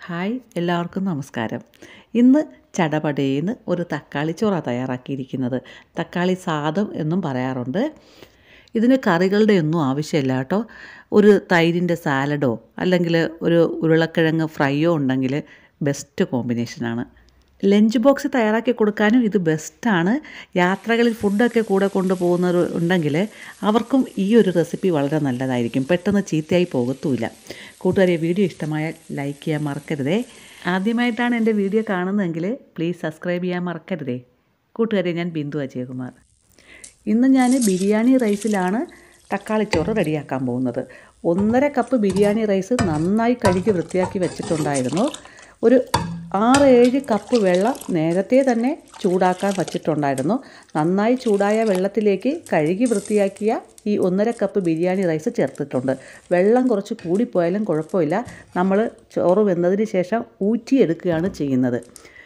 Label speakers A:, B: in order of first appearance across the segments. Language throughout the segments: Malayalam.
A: ഹായ് എല്ലാവർക്കും നമസ്കാരം ഇന്ന് ചടപടേന്ന് ഒരു തക്കാളി ചോറ തയ്യാറാക്കിയിരിക്കുന്നത് തക്കാളി സാദം എന്നും പറയാറുണ്ട് ഇതിന് കറികളുടെ ഒന്നും ആവശ്യമില്ല കേട്ടോ ഒരു തൈരിൻ്റെ സാലഡോ അല്ലെങ്കിൽ ഒരു ഉരുളക്കിഴങ്ങ് ഫ്രൈയോ ഉണ്ടെങ്കിൽ ബെസ്റ്റ് കോമ്പിനേഷനാണ് ലഞ്ച് ബോക്സ് തയ്യാറാക്കി കൊടുക്കാനും ഇത് ബെസ്റ്റാണ് യാത്രകളിൽ ഫുഡൊക്കെ കൂടെ കൊണ്ടുപോകുന്നവർ ഉണ്ടെങ്കിൽ അവർക്കും ഈ ഒരു റെസിപ്പി വളരെ നല്ലതായിരിക്കും പെട്ടെന്ന് ചീത്തയായി പോകത്തുമില്ല കൂട്ടുകാരെ വീഡിയോ ഇഷ്ടമായാൽ ലൈക്ക് ചെയ്യാൻ മറക്കരുതേ ആദ്യമായിട്ടാണ് എൻ്റെ വീഡിയോ കാണുന്നതെങ്കിൽ പ്ലീസ് സബ്സ്ക്രൈബ് ചെയ്യാൻ മറക്കരുതേ കൂട്ടുകാരെ ഞാൻ ബിന്ദു അജയകുമാർ ഇന്ന് ഞാൻ ബിരിയാണി റൈസിലാണ് തക്കാളിച്ചോറ് റെഡിയാക്കാൻ പോകുന്നത് ഒന്നര കപ്പ് ബിരിയാണി റൈസ് നന്നായി കഴുകി വൃത്തിയാക്കി വെച്ചിട്ടുണ്ടായിരുന്നു ഒരു ആറ് ഏഴ് കപ്പ് വെള്ളം നേരത്തെ തന്നെ ചൂടാക്കാൻ വച്ചിട്ടുണ്ടായിരുന്നു നന്നായി ചൂടായ വെള്ളത്തിലേക്ക് കഴുകി വൃത്തിയാക്കിയ ഈ ഒന്നര കപ്പ് ബിരിയാണി റൈസ് ചേർത്തിട്ടുണ്ട് വെള്ളം കുറച്ച് കൂടിപ്പോയാലും കുഴപ്പമില്ല നമ്മൾ ചോറ് വെന്തതിന് ശേഷം ഊറ്റിയെടുക്കുകയാണ് ചെയ്യുന്നത്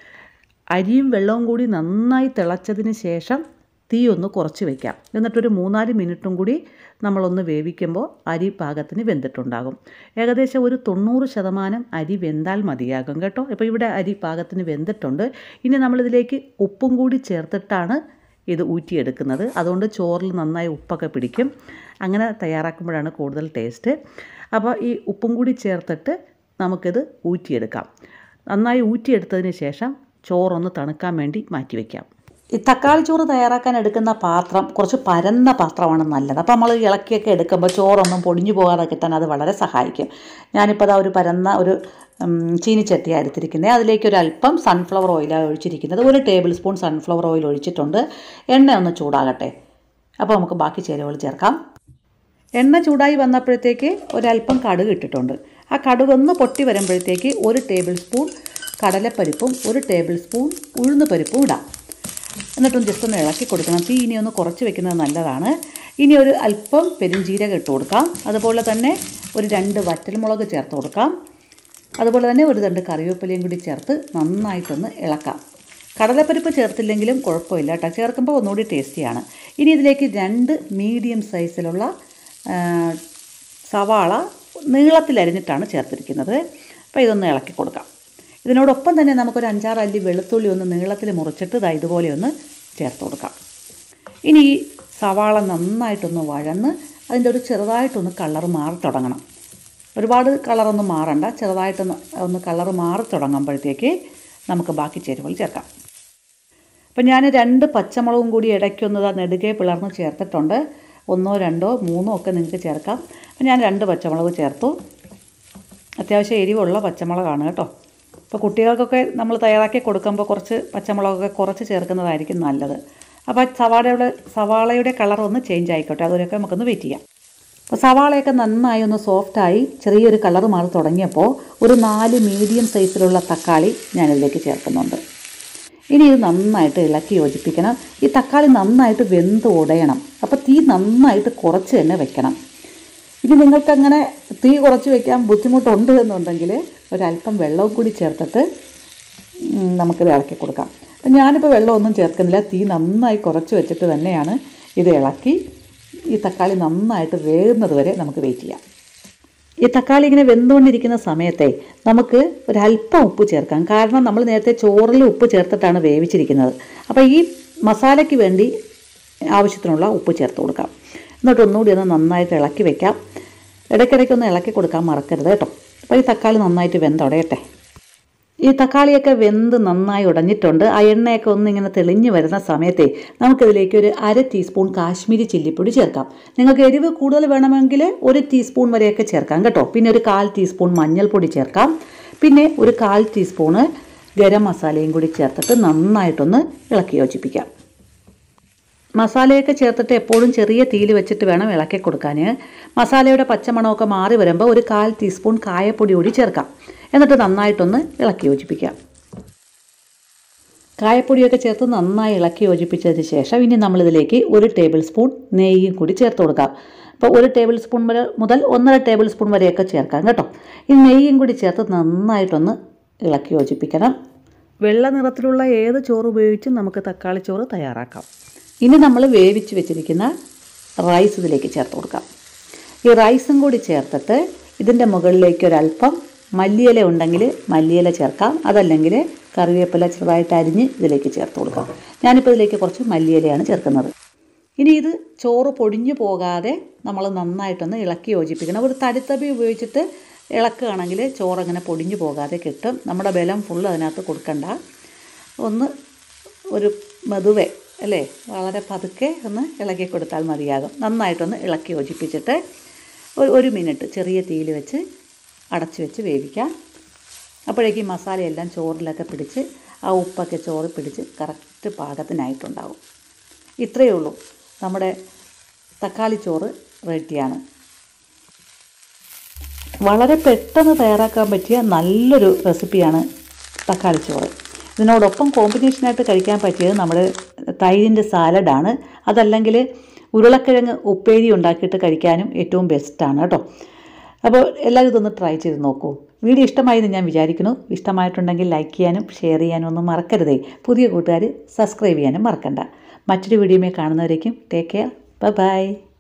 A: അരിയും വെള്ളവും കൂടി നന്നായി തിളച്ചതിന് ശേഷം തീ ഒന്ന് കുറച്ച് വയ്ക്കാം എന്നിട്ടൊരു മൂന്നാല് മിനിറ്റും കൂടി നമ്മളൊന്ന് വേവിക്കുമ്പോൾ അരി പാകത്തിന് വെന്തിട്ടുണ്ടാകും ഏകദേശം ഒരു തൊണ്ണൂറ് ശതമാനം അരി വെന്താൽ മതിയാകും കേട്ടോ ഇപ്പോൾ ഇവിടെ അരി പാകത്തിന് വെന്തിട്ടുണ്ട് ഇനി നമ്മളിതിലേക്ക് ഉപ്പും കൂടി ചേർത്തിട്ടാണ് ഇത് ഊറ്റിയെടുക്കുന്നത് അതുകൊണ്ട് ചോറിൽ നന്നായി ഉപ്പൊക്കെ പിടിക്കും അങ്ങനെ തയ്യാറാക്കുമ്പോഴാണ് കൂടുതൽ ടേസ്റ്റ് അപ്പോൾ ഈ ഉപ്പും കൂടി ചേർത്തിട്ട് നമുക്കിത് ഊറ്റിയെടുക്കാം നന്നായി ഊറ്റിയെടുത്തതിന് ശേഷം ചോറൊന്ന് തണുക്കാൻ വേണ്ടി മാറ്റി വയ്ക്കാം ഈ തക്കാളി ചോറ് തയ്യാറാക്കാൻ എടുക്കുന്ന പാത്രം കുറച്ച് പരന്ന പാത്രമാണ് നല്ലത് അപ്പോൾ നമ്മൾ ഇളക്കിയൊക്കെ എടുക്കുമ്പോൾ ചോറൊന്നും പൊടിഞ്ഞു പോകാതെ കിട്ടാൻ അത് വളരെ സഹായിക്കും ഞാനിപ്പോൾ അതാ ഒരു പരന്ന ഒരു ചീനിച്ചട്ടിയാണ് എടുത്തിരിക്കുന്നത് അതിലേക്ക് ഒരു അല്പം സൺഫ്ലവർ ഓയിലാണ് ഒഴിച്ചിരിക്കുന്നത് ഒരു ടേബിൾ സ്പൂൺ സൺഫ്ലവർ ഓയിൽ ഒഴിച്ചിട്ടുണ്ട് എണ്ണ ഒന്ന് ചൂടാകട്ടെ അപ്പോൾ നമുക്ക് ബാക്കി ചേരുവകൾ ചേർക്കാം എണ്ണ ചൂടായി വന്നപ്പോഴത്തേക്ക് ഒരല്പം കടുക് ഇട്ടിട്ടുണ്ട് ആ കടുക് ഒന്ന് പൊട്ടി വരുമ്പോഴത്തേക്ക് ഒരു ടേബിൾ സ്പൂൺ കടലപ്പരിപ്പും ഒരു ടേബിൾ സ്പൂൺ ഉഴുന്ന് പരിപ്പും ഇടാം എന്നിട്ടൊന്ന് ജസ്റ്റ് ഒന്ന് ഇളക്കി കൊടുക്കണം തീ ഇനി ഒന്ന് കുറച്ച് വെക്കുന്നത് നല്ലതാണ് ഇനി ഒരു അല്പം പെരുംജീരകം ഇട്ട് കൊടുക്കാം അതുപോലെ തന്നെ ഒരു രണ്ട് വറ്റൽമുളക് ചേർത്ത് കൊടുക്കാം അതുപോലെ തന്നെ ഒരു രണ്ട് കറിവേപ്പിലയും കൂടി ചേർത്ത് നന്നായിട്ടൊന്ന് ഇളക്കാം കടലപ്പരിപ്പ് ചേർത്തില്ലെങ്കിലും കുഴപ്പമില്ല കേട്ടോ ചേർക്കുമ്പോൾ ഒന്നുകൂടി ടേസ്റ്റിയാണ് ഇനി ഇതിലേക്ക് രണ്ട് മീഡിയം സൈസിലുള്ള സവാള നീളത്തിലരിഞ്ഞിട്ടാണ് ചേർത്തിരിക്കുന്നത് അപ്പോൾ ഇതൊന്ന് ഇളക്കി കൊടുക്കാം ഇതിനോടൊപ്പം തന്നെ നമുക്കൊരു അഞ്ചാറ് അല്ലി വെളുത്തുള്ളി ഒന്ന് നീളത്തിൽ മുറിച്ചിട്ട് ഇതാ ഇതുപോലെ ഒന്ന് ചേർത്ത് കൊടുക്കാം ഇനി ഈ സവാള നന്നായിട്ടൊന്ന് വഴന്ന് അതിൻ്റെ ഒരു ചെറുതായിട്ടൊന്ന് കളർ മാറി തുടങ്ങണം ഒരുപാട് കളറൊന്നും മാറണ്ട ചെറുതായിട്ടൊന്ന് ഒന്ന് കളർ മാറി തുടങ്ങുമ്പോഴത്തേക്ക് നമുക്ക് ബാക്കി ചേരുവകൾ ചേർക്കാം അപ്പം ഞാൻ രണ്ട് പച്ചമുളകും കൂടി ഇടയ്ക്കൊന്ന് നെടുകെ പിളർന്ന് ചേർത്തിട്ടുണ്ട് ഒന്നോ രണ്ടോ മൂന്നോ ഒക്കെ നിങ്ങൾക്ക് ചേർക്കാം അപ്പം ഞാൻ രണ്ട് പച്ചമുളക് ചേർത്തു അത്യാവശ്യം എരിവുള്ള പച്ചമുളകാണ് കേട്ടോ ഇപ്പോൾ കുട്ടികൾക്കൊക്കെ നമ്മൾ തയ്യാറാക്കി കൊടുക്കുമ്പോൾ കുറച്ച് പച്ചമുളകൊക്കെ കുറച്ച് ചേർക്കുന്നതായിരിക്കും നല്ലത് അപ്പോൾ സവാളയുടെ സവാളയുടെ കളർ ഒന്ന് ചേഞ്ച് ആയിക്കോട്ടെ അതുവരെയൊക്കെ നമുക്കൊന്ന് വെയിറ്റ് ചെയ്യാം അപ്പോൾ സവാളയൊക്കെ നന്നായി ഒന്ന് സോഫ്റ്റായി ചെറിയൊരു കളർ മാറി തുടങ്ങിയപ്പോൾ ഒരു നാല് മീഡിയം സൈസിലുള്ള തക്കാളി ഞാനിതിലേക്ക് ചേർക്കുന്നുണ്ട് ഇനി ഇത് നന്നായിട്ട് ഇളക്കി യോജിപ്പിക്കണം ഈ തക്കാളി നന്നായിട്ട് വെന്ത് ഉടയണം അപ്പോൾ തീ നന്നായിട്ട് കുറച്ച് തന്നെ വെക്കണം ഇനി നിങ്ങൾക്കങ്ങനെ തീ കുറച്ച് വെക്കാൻ ബുദ്ധിമുട്ടുണ്ട് എന്നുണ്ടെങ്കിൽ ഒരല്പം വെള്ളവും കൂടി ചേർത്തിട്ട് നമുക്കിത് ഇളക്കി കൊടുക്കാം അപ്പം ഞാനിപ്പോൾ വെള്ളമൊന്നും ചേർക്കുന്നില്ല തീ നന്നായി കുറച്ച് വെച്ചിട്ട് തന്നെയാണ് ഇത് ഇളക്കി ഈ തക്കാളി നന്നായിട്ട് വേകുന്നത് വരെ നമുക്ക് വെയിറ്റ് ചെയ്യാം ഈ തക്കാളി ഇങ്ങനെ വെന്തുകൊണ്ടിരിക്കുന്ന സമയത്തെ നമുക്ക് ഒരല്പം ഉപ്പ് ചേർക്കാം കാരണം നമ്മൾ നേരത്തെ ചോറിൽ ഉപ്പ് ചേർത്തിട്ടാണ് വേവിച്ചിരിക്കുന്നത് അപ്പോൾ ഈ മസാലയ്ക്ക് വേണ്ടി ആവശ്യത്തിനുള്ള ഉപ്പ് ചേർത്ത് കൊടുക്കാം എന്നിട്ട് ഒന്നുകൂടി ഒന്ന് നന്നായിട്ട് ഇളക്കി വെക്കാം ഇടയ്ക്കിടയ്ക്ക് ഒന്ന് ഇളക്കി കൊടുക്കാൻ മറക്കരുത് കേട്ടോ അപ്പോൾ ഈ തക്കാളി നന്നായിട്ട് വെന്തുടയട്ടെ ഈ തക്കാളിയൊക്കെ വെന്ത് നന്നായി ഉടഞ്ഞിട്ടുണ്ട് ആ എണ്ണയൊക്കെ ഒന്ന് ഇങ്ങനെ തെളിഞ്ഞ് വരുന്ന സമയത്തെ നമുക്കിതിലേക്ക് ഒരു അര ടീസ്പൂൺ കാശ്മീരി ചില്ലിപ്പൊടി ചേർക്കാം നിങ്ങൾക്ക് എരിവ് കൂടുതൽ വേണമെങ്കിൽ ഒരു ടീസ്പൂൺ വരെയൊക്കെ ചേർക്കാം കേട്ടോ പിന്നെ ഒരു കാൽ ടീസ്പൂൺ മഞ്ഞൾപ്പൊടി ചേർക്കാം പിന്നെ ഒരു കാൽ ടീസ്പൂണ് ഗരം മസാലയും കൂടി ചേർത്തിട്ട് നന്നായിട്ടൊന്ന് ഇളക്കി യോജിപ്പിക്കാം മസാലയൊക്കെ ചേർത്തിട്ട് എപ്പോഴും ചെറിയ തീയിൽ വെച്ചിട്ട് വേണം ഇളക്കി കൊടുക്കാൻ മസാലയുടെ പച്ചമണമൊക്കെ മാറി വരുമ്പോൾ ഒരു കാൽ ടീസ്പൂൺ കായപ്പൊടി കൂടി ചേർക്കാം എന്നിട്ട് നന്നായിട്ടൊന്ന് ഇളക്കി യോജിപ്പിക്കാം കായപ്പൊടിയൊക്കെ ചേർത്ത് നന്നായി ഇളക്കി യോജിപ്പിച്ചതിന് ശേഷം ഇനി നമ്മളിതിലേക്ക് ഒരു ടേബിൾ സ്പൂൺ നെയ്യും കൂടി ചേർത്ത് കൊടുക്കാം അപ്പോൾ ഒരു ടേബിൾ സ്പൂൺ വരെ മുതൽ ഒന്നര ടേബിൾ സ്പൂൺ വരെയൊക്കെ ചേർക്കാം കേട്ടോ ഈ നെയ്യും കൂടി ചേർത്ത് നന്നായിട്ടൊന്ന് ഇളക്കി യോജിപ്പിക്കണം വെള്ള നിറത്തിലുള്ള ഏത് ചോറ് ഉപയോഗിച്ചും നമുക്ക് തക്കാളി ചോറ് തയ്യാറാക്കാം ഇനി നമ്മൾ വേവിച്ച് വെച്ചിരിക്കുന്ന റൈസ് ഇതിലേക്ക് ചേർത്ത് കൊടുക്കാം ഈ റൈസും കൂടി ചേർത്തിട്ട് ഇതിൻ്റെ മുകളിലേക്ക് ഒരല്പം മല്ലിയില ഉണ്ടെങ്കിൽ മല്ലിയില ചേർക്കാം അതല്ലെങ്കിൽ കറിവേപ്പില ചെറുതായിട്ട് അരിഞ്ഞ് ഇതിലേക്ക് ചേർത്ത് കൊടുക്കാം ഞാനിപ്പോൾ ഇതിലേക്ക് കുറച്ച് മല്ലിയിലയാണ് ചേർക്കുന്നത് ഇനി ഇത് ചോറ് പൊടിഞ്ഞു പോകാതെ നമ്മൾ നന്നായിട്ടൊന്ന് ഇളക്കി യോജിപ്പിക്കണം ഒരു തടിത്തബി ഉപയോഗിച്ചിട്ട് ഇളക്കുകയാണെങ്കിൽ ചോറ് അങ്ങനെ പൊടിഞ്ഞു പോകാതെ കിട്ടും നമ്മുടെ ബലം ഫുള്ള് അതിനകത്ത് കൊടുക്കണ്ട ഒന്ന് ഒരു മെതുവെ അല്ലേ വളരെ പതുക്കെ ഒന്ന് ഇളക്കി കൊടുത്താൽ മതിയാകും നന്നായിട്ടൊന്ന് ഇളക്കി യോജിപ്പിച്ചിട്ട് ഒരു ഒരു മിനിറ്റ് ചെറിയ തീയിൽ വെച്ച് അടച്ച് വെച്ച് വേവിക്കാം അപ്പോഴേക്കും മസാലയെല്ലാം ചോറിലൊക്കെ പിടിച്ച് ആ ഉപ്പൊക്കെ ചോറ് പിടിച്ച് കറക്റ്റ് പാകത്തിനായിട്ടുണ്ടാവും ഇത്രയേ ഉള്ളൂ നമ്മുടെ തക്കാളി ചോറ് റെഡിയാണ് വളരെ പെട്ടെന്ന് തയ്യാറാക്കാൻ പറ്റിയ നല്ലൊരു റെസിപ്പിയാണ് തക്കാളി ചോറ് ഇതിനോടൊപ്പം കോമ്പിനേഷനായിട്ട് കഴിക്കാൻ പറ്റിയത് നമ്മുടെ തൈരിൻ്റെ സാലഡാണ് അതല്ലെങ്കിൽ ഉരുളക്കിഴങ്ങ് ഉപ്പേരി ഉണ്ടാക്കിയിട്ട് കഴിക്കാനും ഏറ്റവും ബെസ്റ്റാണ് കേട്ടോ അപ്പോൾ എല്ലാവരും ഇതൊന്ന് ട്രൈ ചെയ്ത് നോക്കൂ വീഡിയോ ഇഷ്ടമായി എന്ന് ഞാൻ വിചാരിക്കുന്നു ഇഷ്ടമായിട്ടുണ്ടെങ്കിൽ ലൈക്ക് ചെയ്യാനും ഷെയർ ചെയ്യാനും ഒന്നും മറക്കരുതേ പുതിയ കൂട്ടുകാർ സബ്സ്ക്രൈബ് ചെയ്യാനും മറക്കണ്ട മറ്റൊരു വീഡിയോമേ കാണുന്നവരേക്കും ടേക്ക് കെയർ ബൈ ബൈ